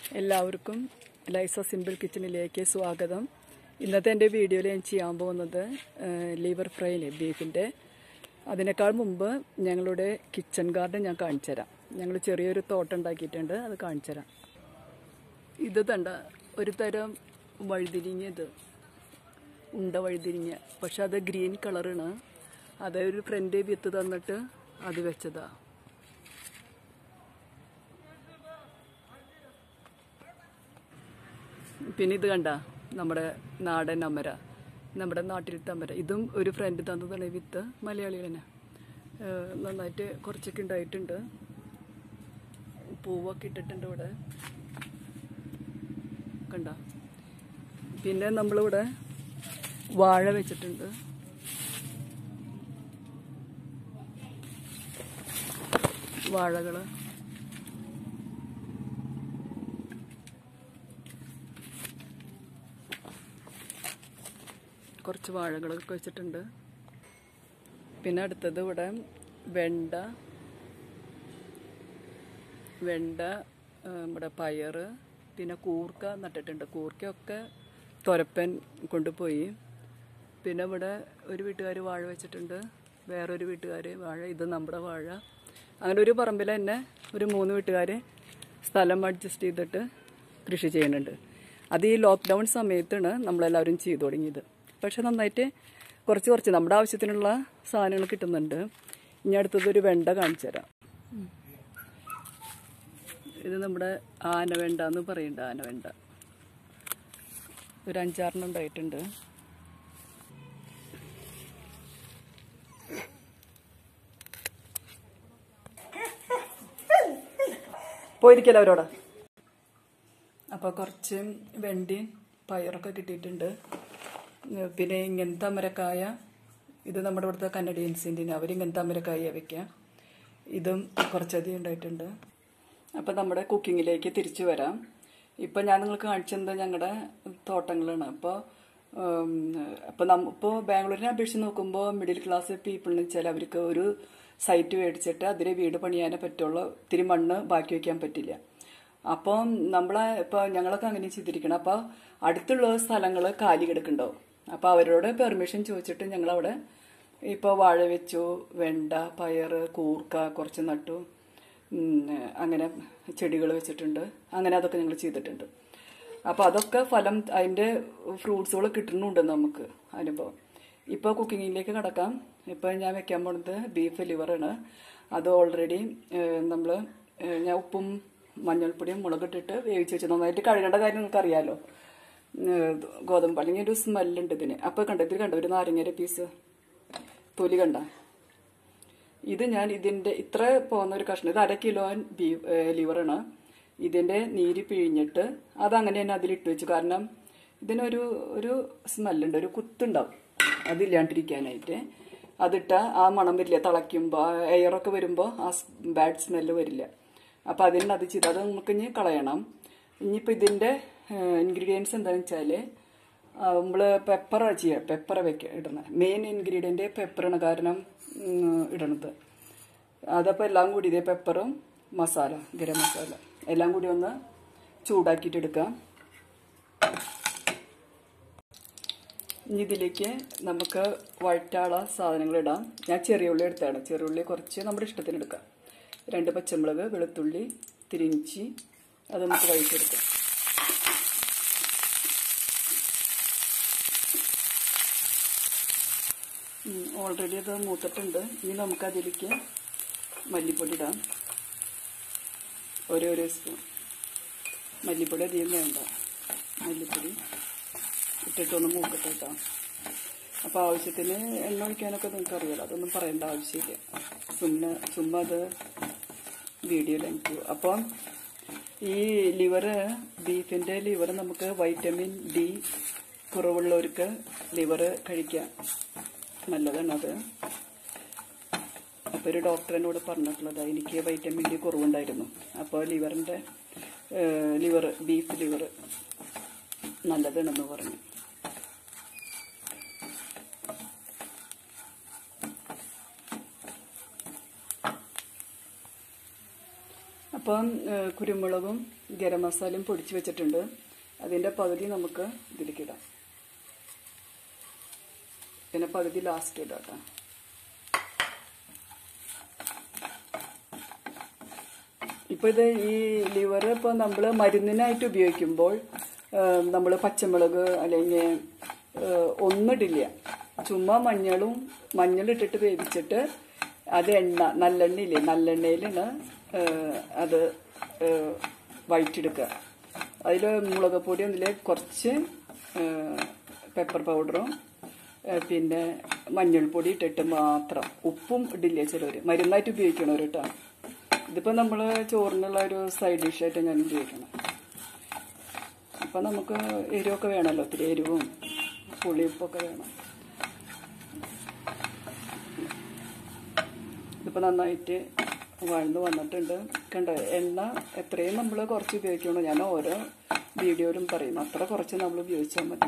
എല്ലാവർക്കും ലൈസ സിമ്പിൾ കിച്ചണിലേക്ക് സ്വാഗതം ഇന്നത്തെ എൻ്റെ വീഡിയോയിൽ ഞാൻ ചെയ്യാൻ പോകുന്നത് ലിവർ ഫ്രൈയിലെ ബീഫിൻ്റെ അതിനേക്കാൾ മുമ്പ് ഞങ്ങളുടെ കിച്ചൺ ഗാർഡൻ ഞാൻ കാണിച്ചു തരാം ഞങ്ങൾ ചെറിയൊരു തോട്ടം ഉണ്ടാക്കിയിട്ടുണ്ട് അത് കാണിച്ചു തരാം ഇത് തണ്ട ഒരു തരം വഴുതിരിഞ്ഞ ഇത് ഉണ്ട വഴുതിരിഞ്ഞ പക്ഷെ അത് ഗ്രീൻ കളറാണ് അത് ഒരു ഫ്രണ്ട് വിത്ത് തന്നിട്ട് അത് വെച്ചതാ പിന്നെ ഇത് കണ്ട നമ്മുടെ നാടൻ അമര നമ്മുടെ നാട്ടിലത്തെ അമര ഇതും ഒരു ഫ്രണ്ട് തന്നതാണ് ഈ വിത്ത് മലയാളികൾ തന്നെ ഏഹ് നന്നായിട്ട് കുറച്ചൊക്കെ ഉണ്ടായിട്ടുണ്ട് പൂവൊക്കെ ഇട്ടിട്ടുണ്ട് ഇവിടെ കണ്ട പിന്നെ നമ്മളിവിടെ വാഴ വെച്ചിട്ടുണ്ട് വാഴകൾ കുറച്ച് വാഴകളൊക്കെ വെച്ചിട്ടുണ്ട് പിന്നെ അടുത്തത് ഇവിടെ വെണ്ട വെണ്ട ആ, നമ്മുടെ പയർ പിന്നെ കൂർക്ക നട്ടിട്ടുണ്ട് കൂർക്കയൊക്കെ തുരപ്പൻ കൊണ്ടുപോയി പിന്നെ ഇവിടെ ഒരു വീട്ടുകാർ വാഴ വെച്ചിട്ടുണ്ട് വേറൊരു വീട്ടുകാർ വാഴ ഇത് നമ്മുടെ വാഴ അങ്ങനെ ഒരു പറമ്പിൽ തന്നെ ഒരു മൂന്ന് വീട്ടുകാർ സ്ഥലം അഡ്ജസ്റ്റ് ചെയ്തിട്ട് കൃഷി ചെയ്യുന്നുണ്ട് അത് ഈ ലോക്ക്ഡൗൺ സമയത്താണ് നമ്മളെല്ലാവരും ചെയ്തു തുടങ്ങിയത് പക്ഷെ നന്നായിട്ട് കുറച്ച് കുറച്ച് നമ്മുടെ ആവശ്യത്തിനുള്ള സാധനങ്ങൾ കിട്ടുന്നുണ്ട് ഇനി അടുത്തത് ഒരു വെണ്ട കാണിച്ചു തരാം ഇത് നമ്മുടെ ആനവെണ്ട എന്ന് പറയുന്നുണ്ട് ആനവെണ്ട ഒരു അഞ്ചാറെണ്ണം ഉണ്ടായിട്ടുണ്ട് പോയിരിക്കല്ലോ അവരോട് അപ്പോൾ കുറച്ച് വെണ്ടയും പയറൊക്കെ കിട്ടിയിട്ടുണ്ട് ഉം, പിന്നെ ഇങ്ങനത്തെ അമരക്കായ ഇത് നമ്മുടെ ഇവിടുത്തെ കന്നഡിയൻസിൻ്റെ അവർ ഇങ്ങനത്തെ അമരക്കായ വയ്ക്കുക ഇതും കുറച്ചധികം ഉണ്ടായിട്ടുണ്ട് അപ്പോൾ നമ്മുടെ കുക്കിങ്ങിലേക്ക് തിരിച്ചു വരാം ഇപ്പം ഞാൻ നിങ്ങൾക്ക് കാണിച്ചത് ഞങ്ങളുടെ തോട്ടങ്ങളാണ് അപ്പോൾ അപ്പോൾ നമ്മ ഇപ്പോൾ ബാംഗ്ലൂരിനെ അപേക്ഷിച്ച് നോക്കുമ്പോൾ മിഡിൽ ക്ലാസ് പീപ്പിളിന് വെച്ചാൽ അവർക്ക് ഒരു സൈറ്റ് മേടിച്ചിട്ട് അതിൽ വീട് പണിയാനേ പറ്റുള്ളൂ ഇത്തിരി മണ്ണ് ബാക്കി വയ്ക്കാൻ പറ്റില്ല അപ്പം നമ്മളെ ഇപ്പോൾ ഞങ്ങളൊക്കെ അങ്ങനെ ചെയ്തിരിക്കണം അപ്പോൾ അടുത്തുള്ള സ്ഥലങ്ങൾ കാലി കിടക്കുന്നുണ്ടാവും അപ്പോൾ അവരോട് പെർമിഷൻ ചോദിച്ചിട്ട് ഞങ്ങളവിടെ ഇപ്പോൾ വാഴ വെച്ചു വെണ്ട പയർ കൂർക്ക കുറച്ച് നട്ടു ഉം, അങ്ങനെ ചെടികൾ വെച്ചിട്ടുണ്ട് അങ്ങനെ അതൊക്കെ ഞങ്ങൾ ചെയ്തിട്ടുണ്ട് അപ്പോൾ അതൊക്കെ ഫലം അതിൻ്റെ ഫ്രൂട്ട്സുകൾ കിട്ടുന്നുണ്ട് നമുക്ക് അനുഭവം ഇപ്പോൾ കുക്കിങ്ങിലേക്ക് കടക്കാം ഇപ്പോൾ ഞാൻ വെക്കാൻ പോണത് ബീഫ് ലിവറാണ് അത് ഓൾറെഡി നമ്മൾ ഞാൻ ഉപ്പും മഞ്ഞൾപ്പൊടിയും മുളകിട്ടിട്ട് വേവിച്ച് വെച്ച് നന്നായിട്ട് കഴുകേണ്ട കാര്യം നിങ്ങൾക്ക് അറിയാമല്ലോ ഗോതമ്പ് അല്ലെങ്കിൽ ഒരു സ്മെല്ലുണ്ട് ഇതിന് അപ്പോൾ കണ്ട ഇതിൽ കണ്ട ഒരു നാരങ്ങയുടെ പീസ് തൊലി കണ്ട ഇത് ഞാൻ ഇതിന്റെ ഇത്ര പോകുന്ന ഒരു കഷ്ണം ഇത് അര കിലോ ബീഫ് ലിവറാണ് ഇതിന്റെ നീര് പിഴിഞ്ഞിട്ട് അതങ്ങനെ തന്നെ അതിലിട്ട് വെച്ചു കാരണം ഇതിനൊരു ഒരു സ്മെല്ലുണ്ട് ഒരു കുത്തുണ്ടാവും അതില്ലാണ്ടിരിക്കാനായിട്ട് അതിട്ട ആ മണം വരില്ല തിളയ്ക്കുമ്പോൾ എയറൊക്കെ വരുമ്പോൾ ആ ബാഡ് സ്മെല്ല് വരില്ല അപ്പോൾ അതിന് അത് ചെയ്ത് അത് നമുക്ക് ഇനി കളയണം ഇനിയിപ്പോൾ ഇതിൻ്റെ ഇൻഗ്രീഡിയൻസ് എന്താണെന്ന് വെച്ചാൽ നമ്മൾ പെപ്പറ ചെയ്യുക പെപ്പറ വെക്ക ഇടണം മെയിൻ ഇൻഗ്രീഡിയൻറ്റ് പെപ്പറാണ് കാരണം ഉം, ഇടണത് അതപ്പോൾ എല്ലാം കൂടി ഇതേ പെപ്പറും മസാല ഗരം മസാല എല്ലാം കൂടി ഒന്ന് ചൂടാക്കിയിട്ട് എടുക്കാം ഇനി ഇതിലേക്ക് നമുക്ക് വഴറ്റാള സാധനങ്ങൾ ഇടാം ഞാൻ ചെറിയ ഉള്ളി എടുത്താണ് ചെറിയ ഉള്ളി കുറച്ച് നമ്മുടെ ഇഷ്ടത്തിന് എടുക്കാം രണ്ട് പച്ചമുളക് വെളുത്തുള്ളി തിരിഞ്ചി അത് നമുക്ക് വഴിച്ചെടുക്കാം ഓൾറെഡി അത് മൂത്തിട്ടുണ്ട് ഇനി നമുക്ക് അതിലേക്ക് മല്ലിപ്പൊടി ഇടാം ഓരോ ഓരോ സ്പൂൺ മല്ലിപ്പൊടി അധികം വേണ്ട മല്ലിപ്പൊടി ഇട്ടിട്ടൊന്ന് മൂക്കട്ടെ കേട്ടോ അപ്പോൾ ആവശ്യത്തിന് എണ്ണ ഒഴിക്കാനൊക്കെ നിങ്ങൾക്ക് അറിയാലോ അതൊന്നും പറയേണ്ട ആവശ്യമില്ല ചുമ്മാ ചുമ്മാ അത് വീഡിയോ ലെങ്ത് അപ്പം ഈ ലിവറ് ബീഫിൻ്റെ ലിവർ നമുക്ക് വൈറ്റമിൻ ഡി കുറവുള്ളവർക്ക് ലിവർ കഴിക്കാം നല്ലതാണത് അപ്പോൾ ഒരു ഡോക്ടർ എന്നോട് പറഞ്ഞിട്ടുള്ളത് എനിക്ക് വൈറ്റമിൻ ഡി കുറവുണ്ടായിരുന്നു അപ്പോൾ ലിവറിൻ്റെ ലിവർ ബീഫ് ലിവർ നല്ലതാണെന്ന് പറഞ്ഞു അപ്പം ഏഹ്, കുരുമുളകും ഗരം മസാലയും പൊടിച്ച് വെച്ചിട്ടുണ്ട് അതിൻ്റെ പകുതി നമുക്ക് ഇതിലേക്ക് ഇടാം പിന്നെ പകുതി ലാസ്റ്റ് ഇടാം കേട്ടോ ഇപ്പൊ ഇത് ഈ ലിവർ ഇപ്പൊ നമ്മൾ മരുന്നിനായിട്ട് ഉപയോഗിക്കുമ്പോൾ നമ്മൾ പച്ചമുളക് അല്ലെങ്കിൽ ഒന്നിടില്ല ചുമ്മാ മഞ്ഞളും മഞ്ഞളിട്ടിട്ട് വേവിച്ചിട്ട് അത് എണ്ണ നല്ലെണ്ണയില്ലേ നല്ലെണ്ണയിലാണ് ഏഹ്, അത് ഏഹ്, വഴറ്റിയെടുക്കുക അതിൽ മുളക് പൊടി ഒന്നിൽ കുറച്ച് പെപ്പർ പൗഡറും ഏഹ്, പിന്നെ മഞ്ഞൾപ്പൊടി ഇട്ടിട്ട് മാത്രം ഉപ്പും ഇടില്ല ചിലവർ മരുന്നായിട്ട് ഉപയോഗിക്കണവർ കേട്ടോ ഇതിപ്പോ നമ്മള് ചോറിനുള്ള ഒരു സൈഡ് ഡിഷായിട്ട് ഞാൻ ഉപയോഗിക്കണം അപ്പൊ നമുക്ക് എരിവൊക്കെ വേണമല്ലോ ഒത്തിരി എരിവും പുളിയുപ്പൊക്കെ വേണം ഇതിപ്പോ നന്നായിട്ട് വഴന്ന് വന്നിട്ടുണ്ട് കണ്ടോ എണ്ണ എത്രയും നമ്മൾ കുറച്ച് ഉപയോഗിക്കണോ ഞാൻ ഓരോ വീഡിയോയിലും പറയും അത്ര കുറച്ച് നമ്മൾ ഉപയോഗിച്ചാൽ മതി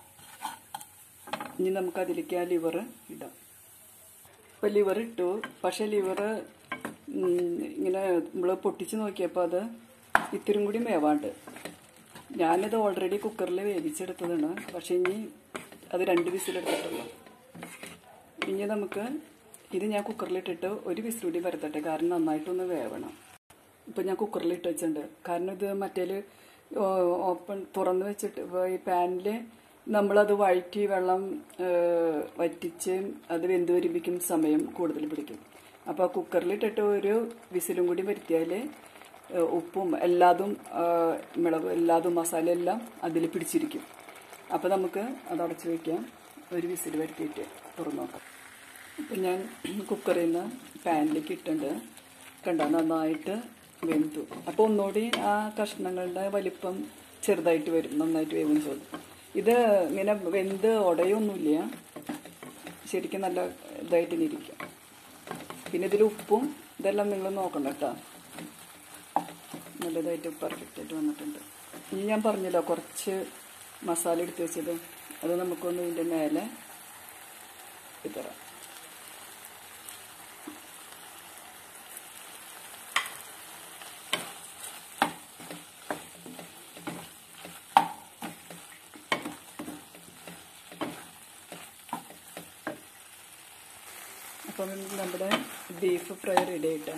ഇനി നമുക്ക് അതിലേക്ക് ആ ലിവർ ഇടാം ഇപ്പൊ ലിവർ ഇട്ടു പക്ഷെ ലിവർ ഇങ്ങനെ നമ്മൾ പൊട്ടിച്ച് നോക്കിയപ്പോൾ അത് ഇത്തിരി കൂടി വേവാണ്ട് ഞാനത് ഓൾറെഡി കുക്കറിൽ വേവിച്ചെടുത്തതാണ് പക്ഷെ ഇനി അത് രണ്ട് വിസിലെടുത്തിട്ടുള്ളൂ ഇനി നമുക്ക് ഇത് ഞാൻ കുക്കറിലിട്ടിട്ട് ഒരു വിസിൽ കൂടി വരത്തട്ടെ കാരണം നന്നായിട്ടൊന്ന് വേവണം ഇപ്പം ഞാൻ കുക്കറിൽ ഇട്ട് വെച്ചിട്ടുണ്ട് കാരണം ഇത് മറ്റേല് ഓപ്പൺ തുറന്ന് വെച്ചിട്ട് ഇപ്പൊ ഈ പാനിൽ നമ്മളത് വഴറ്റി വെള്ളം ഏഹ്, വറ്റിച്ച് അത് വെന്ത് വരിപ്പിക്കും സമയം കൂടുതൽ പിടിക്കും അപ്പോൾ കുക്കറിലിട്ടിട്ട് ഒരു വിസിലും കൂടി വരുത്തിയാൽ ഉപ്പും എല്ലാതും ഏഹ്, മുളകും എല്ലാതും മസാല എല്ലാം അതിൽ പിടിച്ചിരിക്കും അപ്പോൾ നമുക്ക് അത് അടച്ചു വയ്ക്കാം ഒരു വിസിൽ വരുത്തിയിട്ട് തുറന്നു നോക്കാം ഇപ്പം ഞാൻ കുക്കറിൽ നിന്ന് പാനിലേക്ക് ഇട്ടുണ്ട് കണ്ട നന്നായിട്ട് വെന്തു അപ്പോൾ ഒന്നുകൂടി ആ കഷ്ണങ്ങളുടെ വലിപ്പം ചെറുതായിട്ട് വരും നന്നായിട്ട് വേവും ചെയ്തു ഇത് ഇങ്ങനെ വെന്ത് ഉടയൊന്നുമില്ല ശരിക്കും നല്ല ഇതായിട്ട് തന്നെ ഇരിക്കും പിന്നെ ഇതിൽ ഉപ്പും ഇതെല്ലാം നിങ്ങൾ നോക്കണം കേട്ടോ നല്ലതായിട്ട് പെർഫെക്റ്റ് ആയിട്ട് വന്നിട്ടുണ്ട് ഇനി ഞാൻ പറഞ്ഞല്ലോ കുറച്ച് മസാല എടുത്ത് വെച്ചത് അത് നമുക്കൊന്ന് ഇതിൻ്റെ മേലെ ഇതറാം അപ്പം നമ്മുടെ ബീഫ് ഫ്രൈ റെഡി ആയിട്ടാ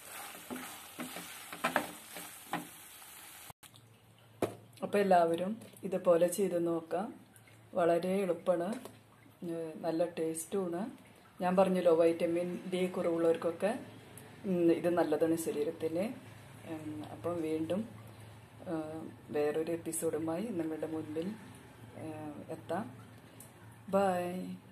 അപ്പോൾ എല്ലാവരും ഇതുപോലെ ചെയ്ത് നോക്കാം വളരെ എളുപ്പമാണ് ഏഹ് നല്ല ടേസ്റ്റുമാണ് ഞാൻ പറഞ്ഞല്ലോ വൈറ്റമിൻ ഡി കുറവുള്ളവർക്കൊക്കെ ഉം, ഇത് നല്ലതാണ് ശരീരത്തിന് ഉം, അപ്പം വീണ്ടും ഏഹ് വേറൊരു എപ്പിസോഡുമായി നിങ്ങളുടെ മുൻപിൽ ഏഹ് എത്താം ബൈ